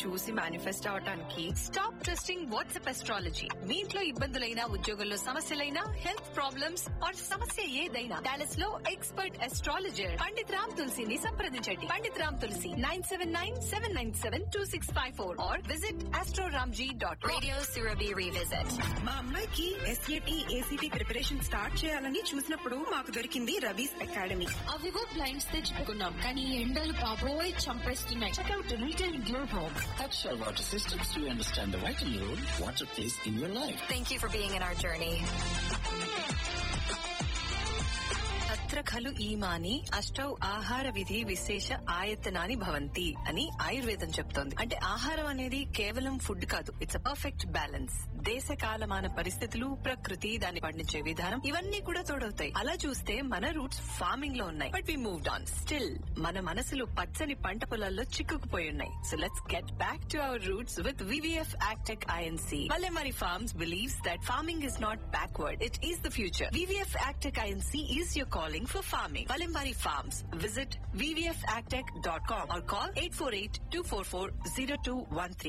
చూసి మేనిఫెస్ట్ అవటానికి stop trusting WhatsApp astrology మీ ఇంట్లో ఇబ్బందులైనా ఉద్యోగంలో సమస్యలైనా హెల్త్ ప్రాబ్లమ్స్ ఆర్ సమస్య ఏదైనా డాలస్ లో ఎక్స్పర్ట్ ఎస్ట్రాలజర్ పండిత్ రామ్ తులసిని సంప్రదించండి Pandit Ram Tulasi nine seven nine seven nine seven two six five four or visit astroramji dot Radio Surabhi Revisit. మా అమ్మాయికి ఎస్ఏటి ఏసీటీ ప్రిపరేషన్ స్టార్ట్ చేయాలని చూసినప్పుడు మాకు దొరికింది రవీస్ అకాడమీ అవిగో బ్లైండ్స్ తెచ్చుకున్నాం కానీ ఎండలు బాబోయ్ చంపేస్తున్నాయి check out retail globe home Extra water systems to understand the vital role water plays in your life. Thank you for being in our journey. తత్ర ఖలు ఈమాని అష్టౌ ఆహార విధి విశేష ఆయతనాని భవంతి అని ఆయుర్వేదం చెప్తోంది అంటే ఆహారం అనేది కేవలం ఫుడ్ కాదు ఇట్స్ అ పర్ఫెక్ట్ బ్యాలెన్స్ దేశ కాలమాన పరిస్థితులు ప్రకృతి దాన్ని పండించే విధానం ఇవన్నీ కూడా తోడవుతాయి అలా చూస్తే మన రూట్స్ ఫార్మింగ్ లో ఉన్నాయి but we moved on still మన మనసులు పచ్చని పంట పొలాల్లో చిక్కుకుపోయి ఉన్నాయి so let's get back to our roots with VVF agtech INC Palamari Farms believes that farming is not backward, it is the future. VVF Agtech INC is your calling for farming. Palamari Farms. Visit vvfagtech.com or call 848-244-0213.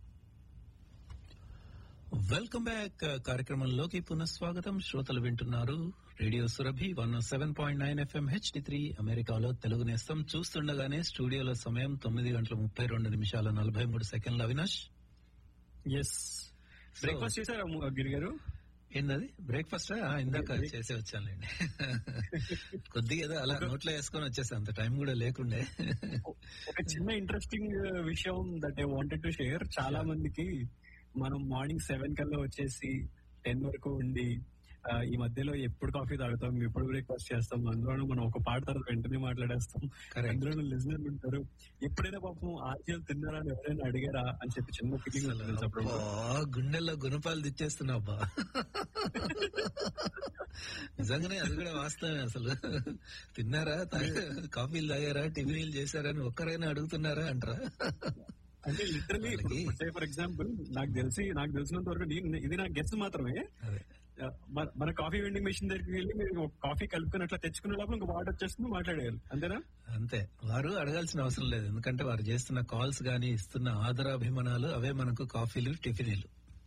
Welcome back కార్యక్రమంలోకి పునఃస్వాగతం శ్రోతలు వింటున్నారు radio Surabhi one seven point nine FM HD three అమెరికాలో తెలుగు నేస్తం చూస్తుండగానే స్టూడియోలో సమయం తొమ్మిది గంటల ముప్పై రెండు నిమిషాల నలభై మూడు సెకండ్ల అవినాష్ ఎస్ బ్రేక్ఫాస్ట్ చేశారా ము- గిరి గారు ఏందది బ్రేక్ఫాస్ట్ ఇందాక చేసే వచ్చానులేండి కొద్దిగా ఏదో అలా నోట్లో వేసుకొని వచ్చేసా అంత టైం కూడా లేకుండే ఒక చిన్న ఇంట్రెస్టింగ్ విషయం that I wanted to share చాలా మందికి మనం మార్నింగ్ సెవెన్ కల్లా వచ్చేసి టెన్ వరకు ఉండి ఆ, ఈ మధ్యలో ఎప్పుడు కాఫీ తాగుతాం ఎప్పుడు బ్రేక్ఫాస్ట్ చేస్తాం అందులోనూ మనం ఒక పాట తర్వాత వెంటనే మాట్లాడేస్తాం Correct. అందులోనూ లిజనర్ ఉంటారు ఎప్పుడైనా పాపం ఆర్జీలు తిన్నారా అని ఎవరైనా అడిగారా అని చెప్పి చిన్న ఫీలింగ్ ఉంటుంది అప్పుడు అబ్బా, గుండెల్లో గుణపాలు తెచ్చేస్తున్నావు బా నిజంగానే అది కూడా వాస్తవమే అసలు తిన్నారా తాగా- కాఫీలు తాగారా టిఫిన్లు చేశారా అని ఒక్కరైనా అడుగుతున్నారా అంటారా అంటే లిటరలీ వాళ్ళకి- ఫర్ ఎగ్జాంపుల్ నాకు తెలిసి నాకు తెలిసినంత వరకు నేను- ఇది నా గెస్ మాత్రమే అదే ఆ, మన- మన కాఫీ వెండింగ్ మెషిన్ దగ్గరికి వెళ్ళి మీరు ఒక కాఫీ కలుపుకొని అట్లా తెచ్చుకునే లోపల ఇంకా వాటర్ వచ్చేస్తుంది మాట్లాడేయాలి అంతేనా అంతే వారు అడగాల్సిన అవసరం లేదు ఎందుకంటే వారు చేస్తున్న కాల్స్ గానీ ఇస్తున్న ఆదరాభిమానాలు అవే మనకు కాఫీలు టిఫిన్లు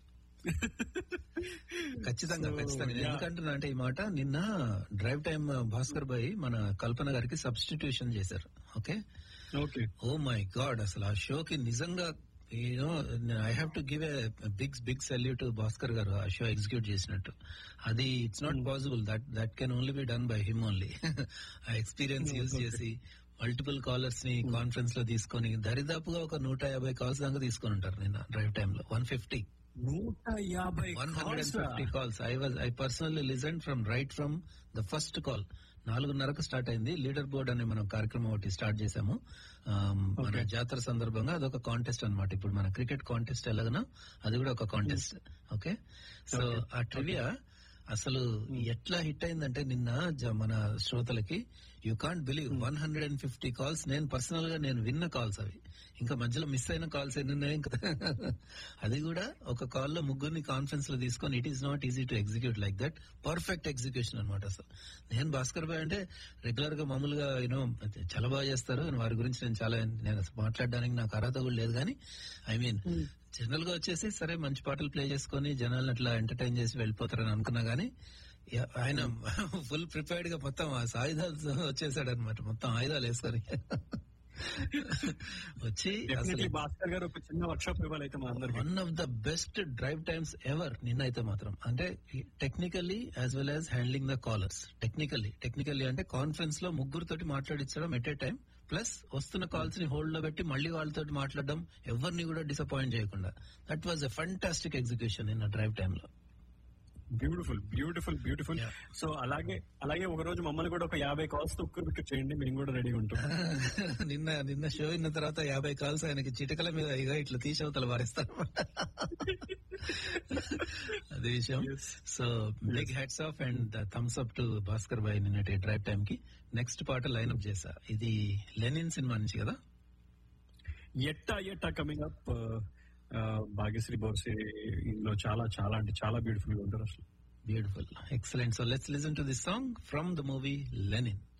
ఖచ్చితంగా So, ఖచ్చితంగా నేను yeah. ఎందుకంటున్నా అంటే ఈ మాట నిన్న డ్రైవ్ టైమ్ భాస్కర్ భాయ్ మన కల్పన గారికి సబ్స్టిట్యూషన్ చేశారు okay okay oh my god అసలు ఆ షోకి నిజంగా you know I have to give a big big salute Bhaskar garu ఆ షో ఎగ్జిక్యూట్ చేసినట్టు అది it's not possible that that can only be done by him only ఆ ఎక్స్పీరియన్స్ యూజ్ చేసి మల్టిపుల్ కాలర్స్ ని కాన్ఫరెన్స్ లో తీసుకొని దరిదాపుగా ఒక నూట యాభై కాల్స్ దాకా తీసుకొని ఉంటారు నిన్న డ్రైవ్ టైమ్ లో వన్ ఫిఫ్టీ నూట యాభై వన్ హండ్రెడ్ అండ్ calls ఆ? Fifty calls I was I personally listen from right from the first call నాలుగున్నరకు స్టార్ట్ అయింది లీడర్ బోర్డ్ అనే మనం కార్యక్రమం ఒకటి స్టార్ట్ చేశాము ఆమ్, మన Okay. జాతర సందర్భంగా అదొక కాంటెస్ట్ అన్నమాట ఇప్పుడు మన క్రికెట్ కాంటెస్ట్ ఎలాగనో అది కూడా ఒక కాంటెస్ట్ ఓకే సో Okay. ఆ ట్రివియా అసలు ఎట్లా హిట్ అయిందంటే నిన్న జ- మన శ్రోతలకి you can't believe one hundred and fifty calls నేను పర్సనల్ గా నేను విన్న కాల్స్ అవి ఇంకా మధ్యలో మిస్ అయిన కాల్స్ ఎన్ని ఉన్నాయి ఇంకా అది కూడా ఒక కాల్ లో ముగ్గురిని కాన్ఫరెన్స్ లో తీసుకొని it is not easy to execute like that perfect execution అనమాట అసలు నేను భాస్కర్ భాయ్ అంటే రెగ్యులర్ గా మామూలుగా యూనో చాలా బాగా చేస్తారు వారి గురించి నేను చాలా నేను అసలు మాట్లాడడానికి నాకు అర్హత కూడా లేదు కానీ ఐ మీన్ జనరల్ గా వచ్చేసి సరే మంచి పాటలు ప్లే చేసుకొని జనాలను అట్లా ఎంటర్టైన్ చేసి వెళ్ళిపోతారని అనుకున్నా గానీ యా- ఆయన ఫుల్ ప్రిపేర్డ్ గా మొత్తం ఆ ఆయుధాలు వచ్చేసాడు అనమాట మొత్తం ఆయుధాలు వేసుకొని వచ్చి డెఫినెట్లీ అసలు భాస్కర్ గారు ఒక చిన్న వర్క్షాప్ ఇవ్వాలైతే మా అందరికి one of the best drive times ever నిన్నైతే మాత్రం అంటే technically as well as handling the callers technically technically అంటే కాన్ఫరెన్స్ లో ముగ్గురుతోటి మాట్లాడించడం ఎట్ ఏ టైం ప్లస్ వస్తున్న కాల్స్ ని హోల్డ్ లో పెట్టి మళ్ళీ వాళ్ళతో మాట్లాడడం ఎవరిని కూడా డిసప్పాయింట్ చేయకుండా that was a fantastic execution in drive time లో beautiful beautiful beautiful Yeah. So అలాగే అలాగే ఒక రోజు మమ్మల్ని కూడా ఒక యాభై కాల్స్ తో ఉక్కురు బిక్కు చేయండి మేము కూడా రెడీగా ఉంటాం నిన్న నిన్న షో అయిన తర్వాత యాభై కాల్స్ ఆయనకి చిటికల మీద ఇక ఇట్లా తీసవతలు వారిస్తారు అది విషయం Yes. So big heads off and thumbs up to Bhaskar boy నిన్నటి డ్రైవ్ టైం కి నెక్స్ట్ పాట లైన్అప్ చేశా ఇది లెనిన్ సినిమా నుంచి కదా ఎట్టా ఎట్టా కమింగ్ అప్ భాగ్యశ్రీ బోర్సే ఇందులో చాలా చాలా అంటే చాలా బ్యూటిఫుల్ గా ఉంటారు అసలు beautiful excellent so let's listen to this song from the movie Lenin